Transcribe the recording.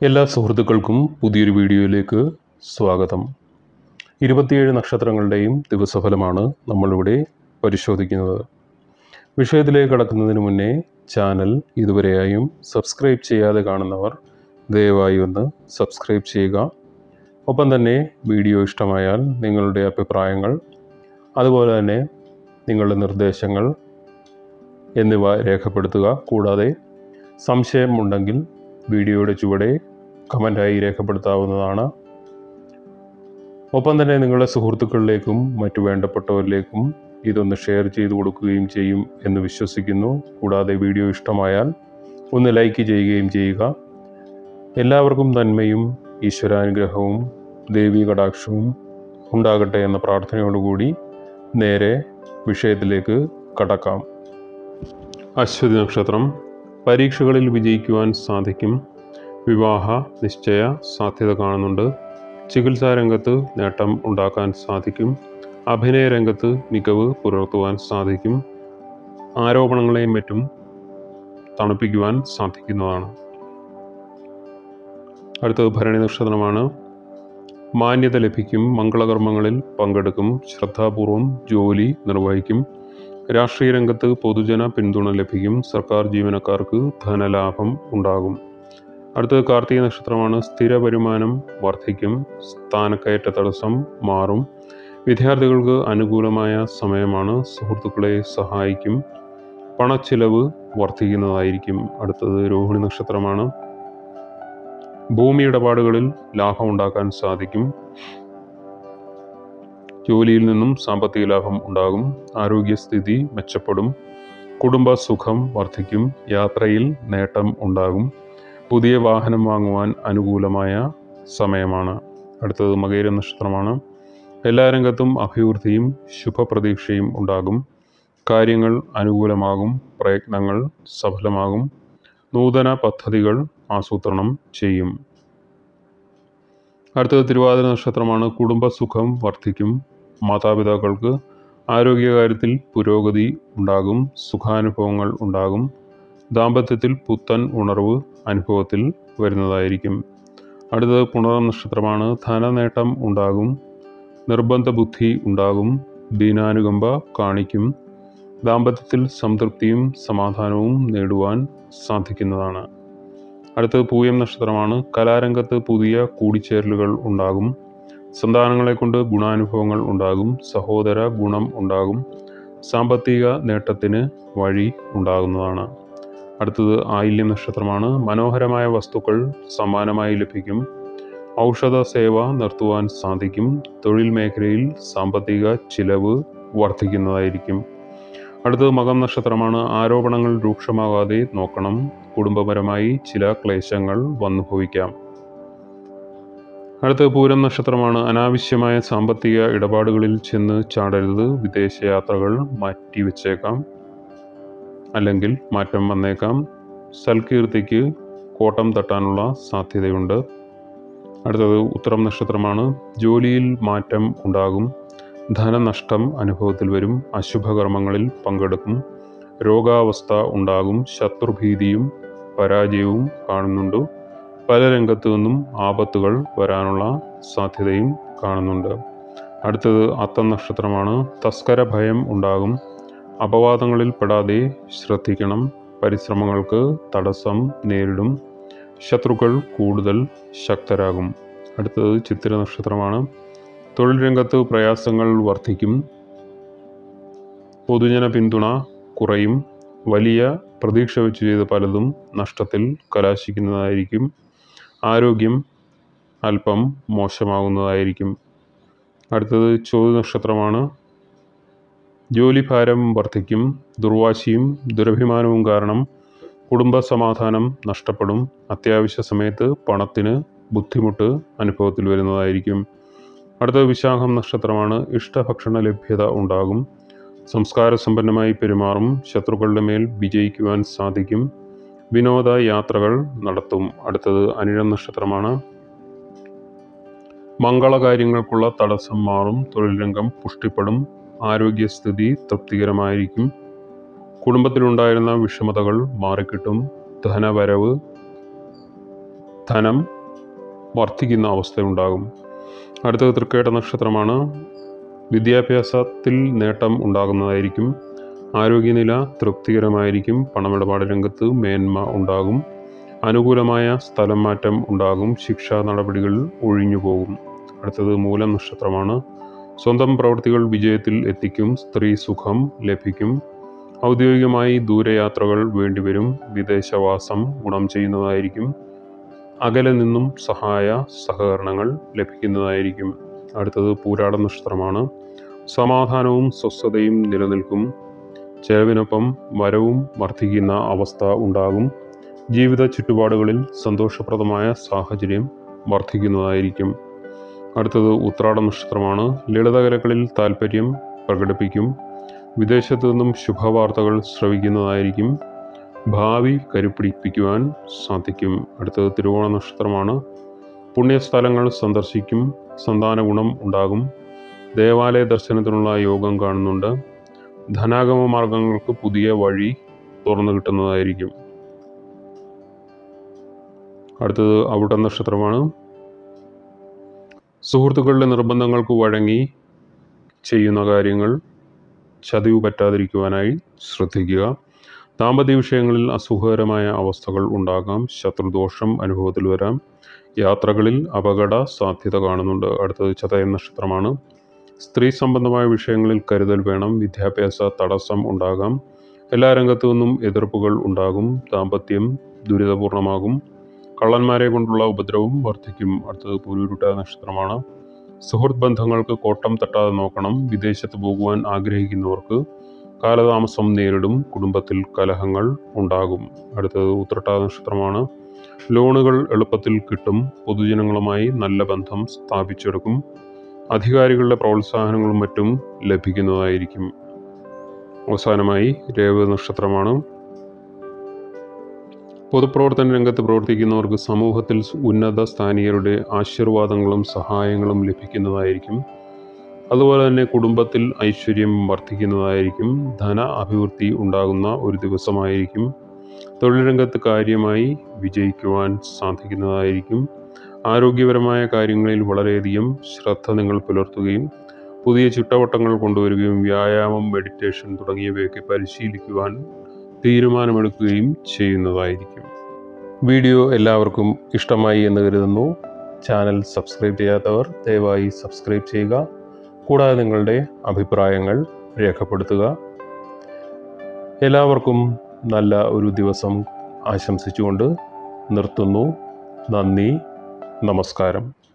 എല്ലാ സുഹൃത്തുക്കൾക്കും പുതിയൊരു വീഡിയോയിലേക്ക് സ്വാഗതം ഇരുപത്തിയേഴ് നക്ഷത്രങ്ങളുടെയും ദിവസഫലമാണ് നമ്മളിവിടെ പരിശോധിക്കുന്നത് വിഷയത്തിലേക്ക് കടക്കുന്നതിന് മുന്നേ ചാനൽ ഇതുവരെയായും സബ്സ്ക്രൈബ് ചെയ്യാതെ കാണുന്നവർ ദയവായി ഒന്ന് സബ്സ്ക്രൈബ് ചെയ്യുക ഒപ്പം തന്നെ വീഡിയോ ഇഷ്ടമായാൽ നിങ്ങളുടെ അഭിപ്രായങ്ങൾ അതുപോലെ തന്നെ നിങ്ങളുടെ നിർദ്ദേശങ്ങൾ എന്നിവ രേഖപ്പെടുത്തുക കൂടാതെ സംശയമുണ്ടെങ്കിൽ വീഡിയോയുടെ ചുവടെ കമൻ്റായി രേഖപ്പെടുത്താവുന്നതാണ് ഒപ്പം തന്നെ നിങ്ങളുടെ സുഹൃത്തുക്കളിലേക്കും മറ്റു വേണ്ടപ്പെട്ടവരിലേക്കും ഇതൊന്ന് ഷെയർ ചെയ്തു കൊടുക്കുകയും ചെയ്യും എന്ന് വിശ്വസിക്കുന്നു കൂടാതെ വീഡിയോ ഇഷ്ടമായാൽ ഒന്ന് ലൈക്ക് ചെയ്യുകയും ചെയ്യുക എല്ലാവർക്കും നന്മയും ഈശ്വരാനുഗ്രഹവും ദേവീ കടാക്ഷവും ഉണ്ടാകട്ടെ എന്ന പ്രാർത്ഥനയോടുകൂടി നേരെ വിഷയത്തിലേക്ക് കടക്കാം അശ്വതി നക്ഷത്രം പരീക്ഷകളിൽ വിജയിക്കുവാൻ സാധിക്കും വിവാഹ നിശ്ചയ സാധ്യത കാണുന്നുണ്ട് ചികിത്സാ രംഗത്ത് നേട്ടം ഉണ്ടാക്കാൻ സാധിക്കും അഭിനയ രംഗത്ത് മികവ് പുലർത്തുവാൻ സാധിക്കും ആരോപണങ്ങളെയും മറ്റും തണുപ്പിക്കുവാൻ സാധിക്കുന്നതാണ് അടുത്തത് ഭരണി നക്ഷത്രമാണ് മാന്യത ലഭിക്കും മംഗളകർമ്മങ്ങളിൽ പങ്കെടുക്കും ശ്രദ്ധാപൂർവം ജോലി നിർവഹിക്കും രാഷ്ട്രീയ രംഗത്ത് പൊതുജന പിന്തുണ ലഭിക്കും സർക്കാർ ജീവനക്കാർക്ക് ധനലാഭം ഉണ്ടാകും അടുത്തത് കാർത്തിക നക്ഷത്രമാണ് സ്ഥിര വരുമാനം വർദ്ധിക്കും സ്ഥാനക്കയറ്റ തടസ്സം മാറും വിദ്യാർത്ഥികൾക്ക് അനുകൂലമായ സമയമാണ് സുഹൃത്തുക്കളെ സഹായിക്കും പണച്ചിലവ് വർദ്ധിക്കുന്നതായിരിക്കും അടുത്തത് രോഹിണി നക്ഷത്രമാണ് ഭൂമി ഇടപാടുകളിൽ ലാഭമുണ്ടാക്കാൻ സാധിക്കും ജോലിയിൽ നിന്നും സാമ്പത്തിക ലാഭം ഉണ്ടാകും ആരോഗ്യസ്ഥിതി മെച്ചപ്പെടും കുടുംബ സുഖം വർദ്ധിക്കും യാത്രയിൽ നേട്ടം ഉണ്ടാകും പുതിയ വാഹനം വാങ്ങുവാൻ അനുകൂലമായ സമയമാണ് അടുത്തത് മകേര നക്ഷത്രമാണ് എല്ലാ രംഗത്തും അഭിവൃദ്ധിയും ശുഭപ്രതീക്ഷയും ഉണ്ടാകും കാര്യങ്ങൾ അനുകൂലമാകും പ്രയത്നങ്ങൾ സഫലമാകും നൂതന പദ്ധതികൾ ആസൂത്രണം ചെയ്യും അടുത്തത് തിരുവാതിര നക്ഷത്രമാണ് കുടുംബസുഖം വർദ്ധിക്കും മാതാപിതാക്കൾക്ക് ആരോഗ്യകാര്യത്തിൽ പുരോഗതി ഉണ്ടാകും സുഖാനുഭവങ്ങൾ ഉണ്ടാകും ദാമ്പത്യത്തിൽ പുത്തൻ ഉണർവ് അനുഭവത്തിൽ വരുന്നതായിരിക്കും അടുത്തത് പുണർന്ന നക്ഷത്രമാണ് ധനനേട്ടം ഉണ്ടാകും നിർബന്ധ ബുദ്ധി ഉണ്ടാകും ദീനാനുകമ്പ കാണിക്കും ദാമ്പത്യത്തിൽ സംതൃപ്തിയും സമാധാനവും നേടുവാൻ സാധിക്കുന്നതാണ് അടുത്തത് പൂയം നക്ഷത്രമാണ് കലാരംഗത്ത് പുതിയ കൂടിച്ചേരലുകൾ ഉണ്ടാകും സന്താനങ്ങളെ കൊണ്ട് ഗുണാനുഭവങ്ങൾ ഉണ്ടാകും സഹോദര ഗുണം ഉണ്ടാകും സാമ്പത്തിക നേട്ടത്തിന് വഴി ഉണ്ടാകുന്നതാണ് അടുത്തത് ആയില്യം നക്ഷത്രമാണ് മനോഹരമായ വസ്തുക്കൾ സമാനമായി ലഭിക്കും ഔഷധ സേവ നിർത്തുവാൻ സാധിക്കും തൊഴിൽ മേഖലയിൽ സാമ്പത്തിക ചിലവ് വർദ്ധിക്കുന്നതായിരിക്കും അടുത്തത് മകം നക്ഷത്രമാണ് ആരോപണങ്ങൾ രൂക്ഷമാകാതെ നോക്കണം കുടുംബപരമായി ചില ക്ലേശങ്ങൾ വന്നു ഭവിക്കാം അടുത്തത് പൂരം നക്ഷത്രമാണ് അനാവശ്യമായ സാമ്പത്തിക ഇടപാടുകളിൽ ചെന്ന് ചാടരുത് വിദേശയാത്രകൾ മാറ്റിവെച്ചേക്കാം അല്ലെങ്കിൽ മാറ്റം വന്നേക്കാം സൽകീർത്തിക്ക് കോട്ടം തട്ടാനുള്ള സാധ്യതയുണ്ട് അടുത്തത് ഉത്തരം നക്ഷത്രമാണ് ജോലിയിൽ മാറ്റം ഉണ്ടാകും ധനനഷ്ടം അനുഭവത്തിൽ വരും അശുഭകർമ്മങ്ങളിൽ പങ്കെടുക്കും രോഗാവസ്ഥ ഉണ്ടാകും ശത്രുഭീതിയും പരാജയവും കാണുന്നുണ്ട് പല രംഗത്തു നിന്നും ആപത്തുകൾ വരാനുള്ള സാധ്യതയും കാണുന്നുണ്ട് അടുത്തത് അത്തം നക്ഷത്രമാണ് തസ്കര ഭയം ഉണ്ടാകും അപവാദങ്ങളിൽ പെടാതെ ശ്രദ്ധിക്കണം പരിശ്രമങ്ങൾക്ക് തടസ്സം നേരിടും ശത്രുക്കൾ കൂടുതൽ ശക്തരാകും അടുത്തത് ചിത്തിര നക്ഷത്രമാണ് തൊഴിൽ രംഗത്ത് പ്രയാസങ്ങൾ വർദ്ധിക്കും പൊതുജന പിന്തുണ കുറയും വലിയ പ്രതീക്ഷ വെച്ച് ചെയ്ത പലതും നഷ്ടത്തിൽ കലാശിക്കുന്നതായിരിക്കും ആരോഗ്യം അല്പം മോശമാകുന്നതായിരിക്കും അടുത്തത് ചോദ്യ നക്ഷത്രമാണ് ജോലിഭാരം വർദ്ധിക്കും ദുർവാശിയും ദുരഭിമാനവും കാരണം കുടുംബ സമാധാനം നഷ്ടപ്പെടും അത്യാവശ്യ സമയത്ത് പണത്തിന് ബുദ്ധിമുട്ട് അനുഭവത്തിൽ വരുന്നതായിരിക്കും അടുത്തത് വിശാഖം നക്ഷത്രമാണ് ഇഷ്ടഭക്ഷണ ലഭ്യത ഉണ്ടാകും സംസ്കാര സമ്പന്നമായി പെരുമാറും ശത്രുക്കളുടെ മേൽ വിജയിക്കുവാൻ സാധിക്കും വിനോദ യാത്രകൾ നടത്തും അടുത്തത് അനിഴം നക്ഷത്രമാണ് മംഗളകാര്യങ്ങൾക്കുള്ള തടസ്സം മാറും തൊഴിൽ രംഗം പുഷ്ടിപ്പെടും ആരോഗ്യസ്ഥിതി തൃപ്തികരമായിരിക്കും കുടുംബത്തിലുണ്ടായിരുന്ന വിഷമതകൾ മാറിക്കിട്ടും ധനവരവ് ധനം വർദ്ധിക്കുന്ന അവസ്ഥയുണ്ടാകും അടുത്തത് തൃക്കേട്ട നക്ഷത്രമാണ് വിദ്യാഭ്യാസത്തിൽ നേട്ടം ഉണ്ടാകുന്നതായിരിക്കും ആരോഗ്യനില തൃപ്തികരമായിരിക്കും പണമിടപാട് രംഗത്ത് മേന്മ ഉണ്ടാകും അനുകൂലമായ സ്ഥലം മാറ്റം ഉണ്ടാകും ശിക്ഷാ നടപടികൾ ഒഴിഞ്ഞു പോകും അടുത്തത് മൂലം നക്ഷത്രമാണ് സ്വന്തം പ്രവൃത്തികൾ വിജയത്തിൽ എത്തിക്കും സ്ത്രീ സുഖം ലഭിക്കും ഔദ്യോഗികമായി ദൂരയാത്രകൾ വേണ്ടിവരും വിദേശവാസം ഗുണം ചെയ്യുന്നതായിരിക്കും അകലെ നിന്നും സഹായ സഹകരണങ്ങൾ ലഭിക്കുന്നതായിരിക്കും അടുത്തത് പൂരാട നക്ഷത്രമാണ് സമാധാനവും സ്വസ്ഥതയും നിലനിൽക്കും ചെലവിനൊപ്പം വരവും വർദ്ധിക്കുന്ന അവസ്ഥ ഉണ്ടാകും ജീവിത ചുറ്റുപാടുകളിൽ സന്തോഷപ്രദമായ സാഹചര്യം വർദ്ധിക്കുന്നതായിരിക്കും അടുത്തത് ഉത്രാട നക്ഷത്രമാണ് ലളിതകലകളിൽ താല്പര്യം പ്രകടിപ്പിക്കും വിദേശത്തു നിന്നും ശുഭവാർത്തകൾ ശ്രവിക്കുന്നതായിരിക്കും ഭാവി കരുപ്പിടിപ്പിക്കുവാൻ സാധിക്കും അടുത്തത് തിരുവോണ നക്ഷത്രമാണ് പുണ്യസ്ഥലങ്ങൾ സന്ദർശിക്കും സന്താന ഗുണം ഉണ്ടാകും ദേവാലയ ദർശനത്തിനുള്ള യോഗം കാണുന്നുണ്ട് ധനാഗമ മാർഗങ്ങൾക്ക് പുതിയ വഴി തുറന്നു കിട്ടുന്നതായിരിക്കും അടുത്തത് അവിട്ട നക്ഷത്രമാണ് സുഹൃത്തുക്കളുടെ നിർബന്ധങ്ങൾക്ക് വഴങ്ങി ചെയ്യുന്ന കാര്യങ്ങൾ ചതിവ് പറ്റാതിരിക്കുവാനായി ശ്രദ്ധിക്കുക ദാമ്പത്യ വിഷയങ്ങളിൽ അസുഖകരമായ അവസ്ഥകൾ ഉണ്ടാകാം ശത്രുദോഷം അനുഭവത്തിൽ വരാം യാത്രകളിൽ അപകട സാധ്യത കാണുന്നുണ്ട് അടുത്തത് ചതയ നക്ഷത്രമാണ് സ്ത്രീ സംബന്ധമായ വിഷയങ്ങളിൽ കരുതൽ വേണം വിദ്യാഭ്യാസ തടസ്സം ഉണ്ടാകാം എല്ലാ രംഗത്തു നിന്നും എതിർപ്പുകൾ ഉണ്ടാകും ദാമ്പത്യം ദുരിതപൂർണമാകും കള്ളന്മാരെ കൊണ്ടുള്ള ഉപദ്രവം വർദ്ധിക്കും അടുത്തത് പൂരുരുട്ട നക്ഷത്രമാണ് സുഹൃത്ത് ബന്ധങ്ങൾക്ക് കോട്ടം തട്ടാതെ നോക്കണം വിദേശത്ത് പോകുവാൻ ആഗ്രഹിക്കുന്നവർക്ക് കാലതാമസം നേരിടും കുടുംബത്തിൽ കലഹങ്ങൾ ഉണ്ടാകും അടുത്തത് ഉത്രട്ട നക്ഷത്രമാണ് ലോണുകൾ എളുപ്പത്തിൽ കിട്ടും പൊതുജനങ്ങളുമായി നല്ല ബന്ധം സ്ഥാപിച്ചെടുക്കും അധികാരികളുടെ പ്രോത്സാഹനങ്ങളും മറ്റും ലഭിക്കുന്നതായിരിക്കും അവസാനമായി രേവ നക്ഷത്രമാണ് പൊതുപ്രവർത്തന രംഗത്ത് പ്രവർത്തിക്കുന്നവർക്ക് സമൂഹത്തിൽ ഉന്നത സ്ഥാനീയരുടെ ആശീർവാദങ്ങളും സഹായങ്ങളും ലഭിക്കുന്നതായിരിക്കും അതുപോലെ തന്നെ കുടുംബത്തിൽ ഐശ്വര്യം വർദ്ധിക്കുന്നതായിരിക്കും ധന അഭിവൃദ്ധി ഉണ്ടാകുന്ന ഒരു ദിവസമായിരിക്കും തൊഴിൽ രംഗത്ത് കാര്യമായി വിജയിക്കുവാൻ സാധിക്കുന്നതായിരിക്കും ആരോഗ്യപരമായ കാര്യങ്ങളിൽ വളരെയധികം ശ്രദ്ധ നിങ്ങൾ പുലർത്തുകയും പുതിയ ചിട്ടവട്ടങ്ങൾ കൊണ്ടുവരികയും വ്യായാമം മെഡിറ്റേഷൻ തുടങ്ങിയവയൊക്കെ പരിശീലിക്കുവാൻ തീരുമാനമെടുക്കുകയും ചെയ്യുന്നതായിരിക്കും വീഡിയോ എല്ലാവർക്കും ഇഷ്ടമായി എന്ന് കരുതുന്നു ചാനൽ സബ്സ്ക്രൈബ് ചെയ്യാത്തവർ ദയവായി സബ്സ്ക്രൈബ് ചെയ്യുക കൂടാതെ നിങ്ങളുടെ അഭിപ്രായങ്ങൾ രേഖപ്പെടുത്തുക എല്ലാവർക്കും നല്ല ഒരു ദിവസം ആശംസിച്ചുകൊണ്ട് നിർത്തുന്നു നന്ദി നമസ്കാരം